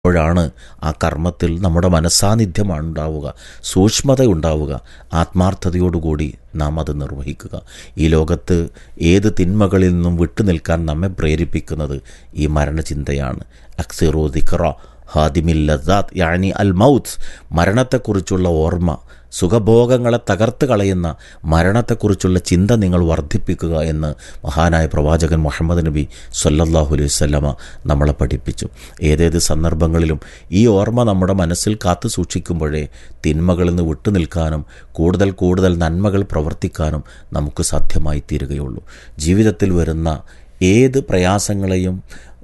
അപ്പോഴാണ് ആ കർമ്മത്തിൽ നമ്മുടെ മനസ്സാന്നിധ്യമാണ് ഉണ്ടാവുക സൂക്ഷ്മത ഉണ്ടാവുക ആത്മാർത്ഥതയോടുകൂടി നാം അത് നിർവഹിക്കുക ഈ ലോകത്ത് ഏത് തിന്മകളിൽ നിന്നും വിട്ടുനിൽക്കാൻ നമ്മെ പ്രേരിപ്പിക്കുന്നത് ഈ മരണചിന്തയാണ് അക്സിറോ ദിക്റ ഹാദിമിൽ ലസാത്ത് യാനി അൽ മൗത്ത് മരണത്തെക്കുറിച്ചുള്ള ഓർമ്മ സുഖഭോഗങ്ങളെ തകർത്ത് കളയുന്ന മരണത്തെക്കുറിച്ചുള്ള ചിന്ത നിങ്ങൾ വർദ്ധിപ്പിക്കുക എന്ന് മഹാനായ പ്രവാചകൻ മുഹമ്മദ് നബി സല്ലല്ലാഹു അലൈഹി വസല്ലമ നമ്മളെ പഠിപ്പിച്ചു ഏതേത് സന്ദർഭങ്ങളിലും ഈ ഓർമ്മ നമ്മുടെ മനസ്സിൽ കാത്തു സൂക്ഷിക്കുമ്പോഴേ തിന്മകളിൽ നിന്ന് വിട്ടുനിൽക്കാനും കൂടുതൽ കൂടുതൽ നന്മകൾ പ്രവർത്തിക്കാനും നമുക്ക് സാധ്യമായി തീരുകയുള്ളൂ ജീവിതത്തിൽ വരുന്ന ഏത് പ്രയാസങ്ങളെയും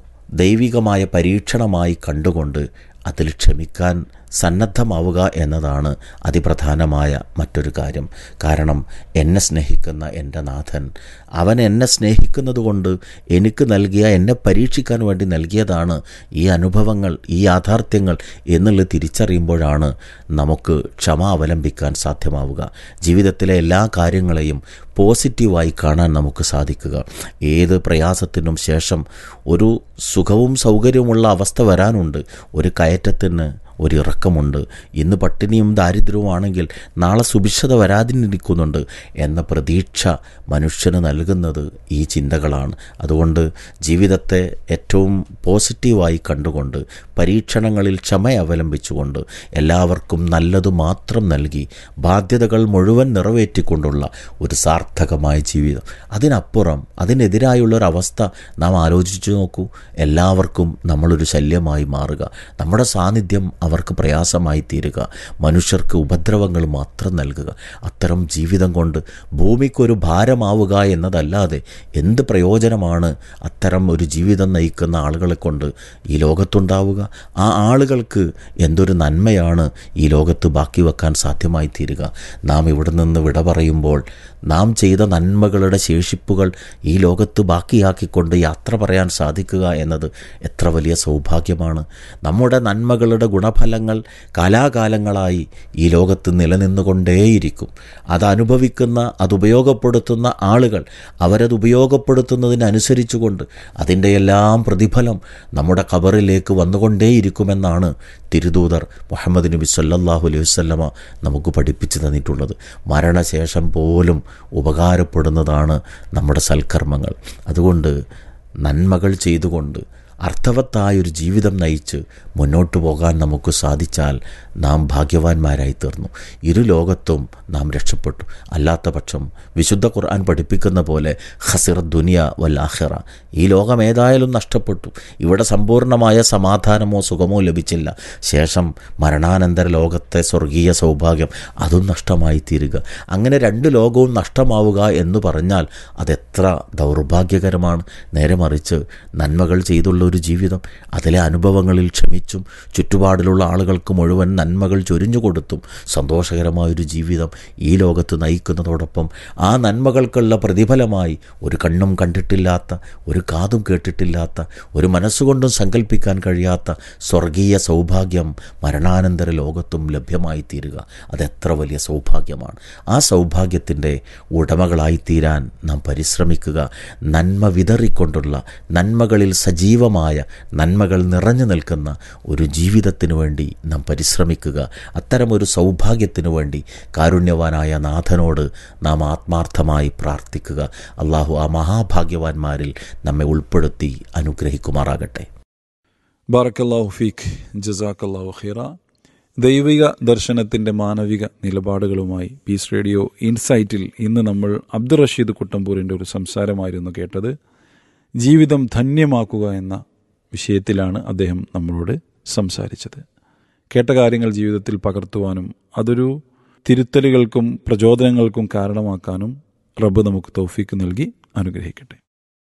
ദൈവികമായ പരീക്ഷണമായി കണ്ടുകൊണ്ട് അതിൽ ക്ഷമിക്കാൻ സന്നദ്ധമാവുക എന്നതാണ് അതിപ്രധാനമായ മറ്റൊരു കാര്യം കാരണം എന്നെ സ്നേഹിക്കുന്ന എൻ്റെ നാഥൻ അവൻ എന്നെ സ്നേഹിക്കുന്നത് കൊണ്ട് എനിക്ക് നൽകിയ എന്നെ പരീക്ഷിക്കാൻ വേണ്ടി നൽകിയതാണ് ഈ അനുഭവങ്ങൾ ഈ യാഥാർത്ഥ്യങ്ങൾ എന്നുള്ളത് തിരിച്ചറിയുമ്പോഴാണ് നമുക്ക് ക്ഷമ അവലംബിക്കാൻ സാധ്യമാവുക ജീവിതത്തിലെ എല്ലാ കാര്യങ്ങളെയും പോസിറ്റീവായി കാണാൻ നമുക്ക് സാധിക്കുക ഏത് പ്രയാസത്തിനും ശേഷം ഒരു സുഖവും സൗകര്യവുമുള്ള അവസ്ഥ വരാനുണ്ട് ഒരു കയറ്റത്തിന് ഒരു ഇറക്കമുണ്ട് ഇന്ന് പട്ടിണിയും ദാരിദ്ര്യവുമാണെങ്കിൽ നാളെ സുഭിക്ഷത വരാതിരിക്കുന്നുണ്ട് എന്ന പ്രതീക്ഷ മനുഷ്യന് നൽകുന്നത് ഈ ചിന്തകളാണ് അതുകൊണ്ട് ജീവിതത്തെ ഏറ്റവും പോസിറ്റീവായി കണ്ടുകൊണ്ട് പരീക്ഷണങ്ങളിൽ ക്ഷമ അവലംബിച്ചുകൊണ്ട് എല്ലാവർക്കും നല്ലതു മാത്രം നൽകി ബാധ്യതകൾ മുഴുവൻ നിറവേറ്റിക്കൊണ്ടുള്ള ഒരു സാർത്ഥകമായ ജീവിതം അതിനപ്പുറം അതിനെതിരായുള്ളൊരവസ്ഥ നാം ആലോചിച്ചു നോക്കൂ എല്ലാവർക്കും നമ്മളൊരു ശല്യമായി മാറുക നമ്മുടെ സാന്നിധ്യം അവർക്ക് പ്രയാസമായി തീരുക മനുഷ്യർക്ക് ഉപദ്രവങ്ങൾ മാത്രം നൽകുക അത്തരം ജീവിതം കൊണ്ട് ഭൂമിക്കൊരു ഭാരമാവുക എന്നതല്ലാതെ എന്ത് പ്രയോജനമാണ് അത്തരം ഒരു ജീവിതം നയിക്കുന്ന ആളുകളെ കൊണ്ട് ഈ ലോകത്തുണ്ടാവുക ആ ആളുകൾക്ക് എന്തൊരു നന്മയാണ് ഈ ലോകത്ത് ബാക്കി വെക്കാൻ സാധ്യമായി തീരുക നാം ഇവിടെ നിന്ന് വിട പറയുമ്പോൾ നാം ചെയ്ത നന്മകളുടെ ശേഷിപ്പുകൾ ഈ ലോകത്ത് ബാക്കിയാക്കിക്കൊണ്ട് യാത്ര പറയാൻ സാധിക്കുക എന്നത് എത്ര വലിയ സൗഭാഗ്യമാണ് നമ്മുടെ നന്മകളുടെ ഗുണഫലങ്ങൾ കാലാകാലങ്ങളായി ഈ ലോകത്ത് നിലനിന്നുകൊണ്ടേയിരിക്കും അത് അനുഭവിക്കുന്ന അത് ഉപയോഗപ്പെടുത്തുന്ന ആളുകൾ അവരത് ഉപയോഗപ്പെടുത്തുന്നതിനനുസരിച്ചുകൊണ്ട് അതിൻ്റെ എല്ലാം പ്രതിഫലം നമ്മുടെ ഖബറിലേക്ക് വന്നുകൊണ്ടേയിരിക്കുമെന്നാണ് തിരുദൂതർ മുഹമ്മദ് നബി സല്ലല്ലാഹു അലൈഹി വസല്ലമ നമുക്ക് പഠിപ്പിച്ചു തന്നിട്ടുള്ളത് മരണശേഷം പോലും ഉപകാരപ്പെടുന്നതാണ് നമ്മുടെ സൽക്കർമ്മങ്ങൾ അതുകൊണ്ട് നന്മകൾ ചെയ്തുകൊണ്ട് അർത്ഥവത്തായൊരു ജീവിതം നയിച്ച് മുന്നോട്ട് പോകാൻ നമുക്ക് സാധിച്ചാൽ നാം ഭാഗ്യവാന്മാരായി തീർന്നു ഇരു ലോകത്തും നാം രക്ഷപ്പെട്ടു അല്ലാത്ത പക്ഷം വിശുദ്ധ ഖുർആൻ പഠിപ്പിക്കുന്ന പോലെ ഹസിറ ദുനിയ വല്ലാഹിറ ഈ ലോകം ഏതായാലും നഷ്ടപ്പെട്ടു ഇവിടെ സമ്പൂർണ്ണമായ സമാധാനമോ സുഖമോ ലഭിച്ചില്ല ശേഷം മരണാനന്തര ലോകത്തെ സ്വർഗീയ സൗഭാഗ്യം അതും നഷ്ടമായി തീരുക അങ്ങനെ രണ്ട് ലോകവും നഷ്ടമാവുക എന്ന് പറഞ്ഞാൽ അതെത്ര ദൗർഭാഗ്യകരമാണ് നേരെ മറിച്ച് നന്മകൾ ചെയ്തുള്ള ഒരു ജീവിതം അതിലെ അനുഭവങ്ങളിൽ ക്ഷമിച്ചും ചുറ്റുപാടിലുള്ള ആളുകൾക്ക് മുഴുവൻ നന്മകൾ ചൊരിഞ്ഞു കൊടുത്തും സന്തോഷകരമായൊരു ജീവിതം ഈ ലോകത്ത് നയിക്കുന്നതോടൊപ്പം ആ നന്മകൾക്കുള്ള പ്രതിഫലമായി ഒരു കണ്ണും കണ്ടിട്ടില്ലാത്ത ഒരു കാതും കേട്ടിട്ടില്ലാത്ത ഒരു മനസ്സുകൊണ്ടും സങ്കല്പിക്കാൻ കഴിയാത്ത സ്വർഗീയ സൗഭാഗ്യം മരണാനന്തര ലോകത്തും ലഭ്യമായി തീരുക അതെത്ര വലിയ സൗഭാഗ്യമാണ് ആ സൗഭാഗ്യത്തിൻ്റെ ഉടമകളായി തീരാൻ നാം പരിശ്രമിക്കുക നന്മ വിതറിക്കൊണ്ടുള്ള നന്മകളിൽ സജീവമായ നന്മകൾ നിറഞ്ഞു നിൽക്കുന്ന ഒരു ജീവിതത്തിനു വേണ്ടി നാം പരിശ്രമിക്കുക അത്തരമൊരു സൗഭാഗ്യത്തിനു വേണ്ടി കാരുണ്യവാനായ നാഥനോട് നാം ആത്മാർത്ഥമായി പ്രാർത്ഥിക്കുക അള്ളാഹു ആ മഹാഭാഗ്യവാന്മാരിൽ നമ്മെ ഉൾപ്പെടുത്തി അനുഗ്രഹിക്കുമാറാകട്ടെ ബാറക്കല്ലാഹു ഫീഖ് ജസാക്കല്ലാഹു ഖീറ ദൈവിക ദർശനത്തിന്റെ മാനവിക നിലപാടുകളുമായി പീസ് റേഡിയോ ഇൻസൈറ്റിൽ ഇന്ന് നമ്മൾ അബ്ദുൾ റഷീദ് കുട്ടമ്പൂരിൻ്റെ ഒരു സംസാരമായിരുന്നു കേട്ടത് ജീവിതം ധന്യമാക്കുക എന്ന വിഷയത്തിലാണ് അദ്ദേഹം നമ്മളോട് സംസാരിച്ചത് കേട്ട കാര്യങ്ങൾ ജീവിതത്തിൽ പകർത്തുവാനും അതൊരു തിരുത്തലുകൾക്കും പ്രചോദനങ്ങൾക്കും കാരണമാക്കാനും റബ്ബ് നമുക്ക് തൗഫീക്ക് നൽകി അനുഗ്രഹിക്കട്ടെ